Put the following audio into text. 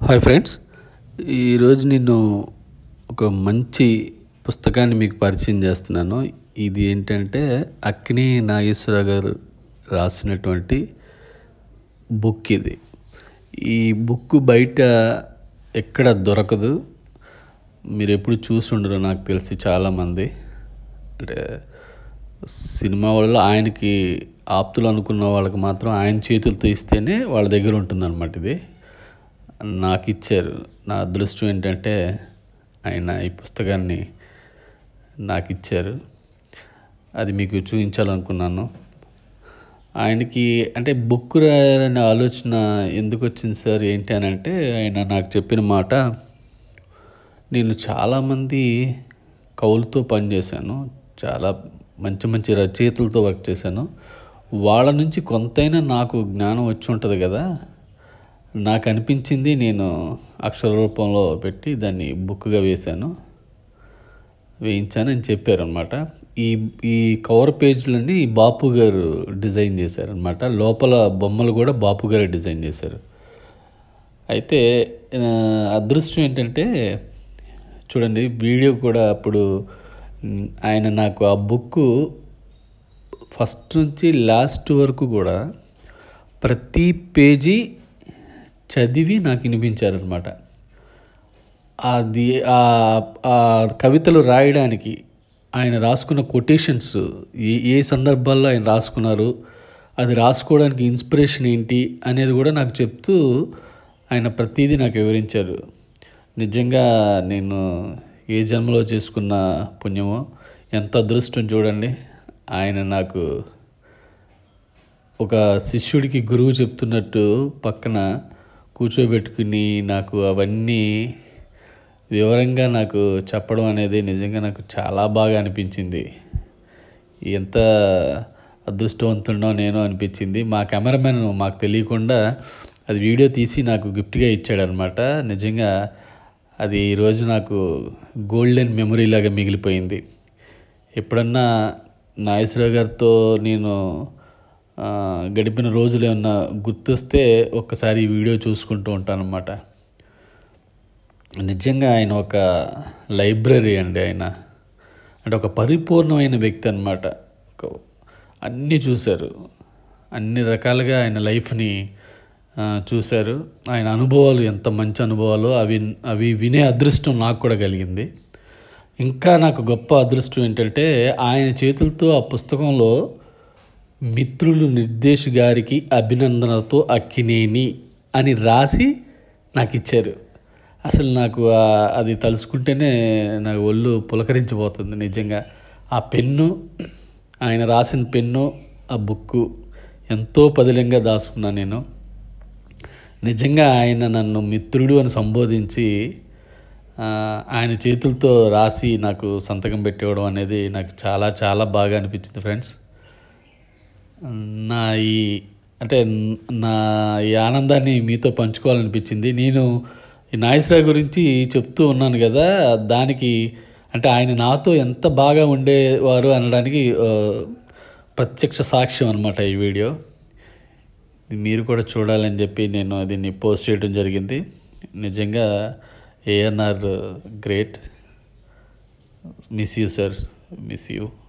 hi friends ఈరోజు నేను ఒక మంచి పుస్తకాన్ని మీకు పరిచయం చేస్తున్నాను ఇది ఏంటంటే అక్కినే నాగేశ్వర గారు రాసినటువంటి బుక్ ఇది ఈ బుక్ బయట ఎక్కడ దొరకదు మీరు ఎప్పుడు చూసి ఉండరు నాకు తెలిసి చాలామంది అంటే సినిమా వాళ్ళు ఆయనకి ఆప్తులు అనుకున్న వాళ్ళకి మాత్రం ఆయన చేతులతో ఇస్తేనే వాళ్ళ దగ్గర ఉంటుందన్నమాట ఇది నాకు ఇచ్చారు నా అదృష్టం ఏంటంటే ఆయన ఈ పుస్తకాన్ని నాకు ఇచ్చారు అది మీకు చూపించాలనుకున్నాను ఆయనకి అంటే బుక్ రాయాలనే ఆలోచన ఎందుకు వచ్చింది సార్ ఏంటి అని అంటే ఆయన నాకు చెప్పిన మాట నేను చాలామంది కవులతో పనిచేశాను చాలా మంచి మంచి రచయితలతో వర్క్ చేశాను వాళ్ళ నుంచి కొంతైనా నాకు జ్ఞానం వచ్చి ఉంటుంది కదా నాకు అనిపించింది నేను అక్షర రూపంలో పెట్టి దాన్ని బుక్గా వేశాను వేయించాను అని చెప్పారనమాట ఈ ఈ కవర్ పేజ్లన్నీ బాపు గారు డిజైన్ చేశారనమాట లోపల బొమ్మలు కూడా బాపు గారు డిజైన్ చేశారు అయితే ఆ, అదృష్టం ఏంటంటే చూడండి వీడియో కూడా అప్పుడు మ్, ఆయన నాకు ఆ బుక్ ఫస్ట్ నుంచి లాస్ట్ వరకు కూడా ప్రతి పేజీ చదివి నాకు వినిపించారనమాట అది ఆ- ఆ కవితలు రాయడానికి ఆయన రాసుకున్న కొటేషన్స్ ఏ ఏ సందర్భాల్లో ఆయన రాసుకున్నారు అది రాసుకోవడానికి ఇన్స్పిరేషన్ ఏంటి అనేది కూడా నాకు చెప్తూ ఆయన ప్రతిదీ నాకు వివరించారు నిజంగా నేను ఏ జన్మలో చేసుకున్న పుణ్యమో ఎంత అదృష్టం చూడండి ఆయన నాకు ఒక శిష్యుడికి గురువు చెప్తున్నట్టు పక్కన కూర్చోబెట్టుకుని నాకు అవన్నీ వివరంగా నాకు చెప్పడం అనేది నిజంగా నాకు చాలా బాగా అనిపించింది ఎంత అదృష్టవంతుడో నేను అనిపించింది మా కెమెరామెన్ మాకు తెలియకుండా అది వీడియో తీసి నాకు గిఫ్ట్గా ఇచ్చాడనమాట నిజంగా అది ఈరోజు నాకు గోల్డెన్ మెమరీ లాగా మిగిలిపోయింది ఎప్పుడన్నా నాగేశ్వరరావు గారితో నేను ఆ, గడిపిన రోజులు ఏమన్నా గుర్తొస్తే ఒక్కసారి ఈ వీడియో చూసుకుంటూ ఉంటానన్నమాట నిజంగా ఆయన ఒక లైబ్రరీ అండి ఆయన అంటే ఒక పరిపూర్ణమైన వ్యక్తి అనమాట ఒక అన్నీ చూశారు అన్ని రకాలుగా ఆయన లైఫ్ని ఆ, చూశారు ఆయన అనుభవాలు ఎంత మంచి అనుభవాలు అవి అవి వినే అదృష్టం నాకు కూడా కలిగింది ఇంకా నాకు గొప్ప అదృష్టం ఏంటంటే ఆయన చేతులతో ఆ పుస్తకంలో మిత్రులు నిర్దేశ్ గారికి అభినందనతో అక్కినేని అని రాసి నాకు ఇచ్చారు అసలు నాకు ఆ- అది తలుసుకుంటేనే నాకు ఒళ్ళు పులకరించిపోతుంది నిజంగా ఆ పెన్ను ఆయన రాసిన పెన్ను ఆ బుక్కు ఎంతో పదిలంగా దాచుకున్నాను నేను నిజంగా ఆయన నన్ను మిత్రుడు అని సంబోధించి ఆ, ఆయన చేతులతో రాసి నాకు సంతకం పెట్టివ్వడం అనేది నాకు చాలా చాలా బాగా అనిపించింది ఫ్రెండ్స్ నా ఈ అంటే నా ఈ ఆనందాన్ని మీతో పంచుకోవాలనిపించింది నేను ఈ నాగేశ్వరరావు గురించి చెప్తూ ఉన్నాను కదా దానికి అంటే ఆయన నాతో ఎంత బాగా ఉండేవారు అనడానికి ఆ, ప్రత్యక్ష సాక్ష్యం అనమాట ఈ వీడియో ఇది మీరు కూడా చూడాలని చెప్పి నేను దీన్ని పోస్ట్ చేయడం జరిగింది నిజంగా ANR great miss you sir miss you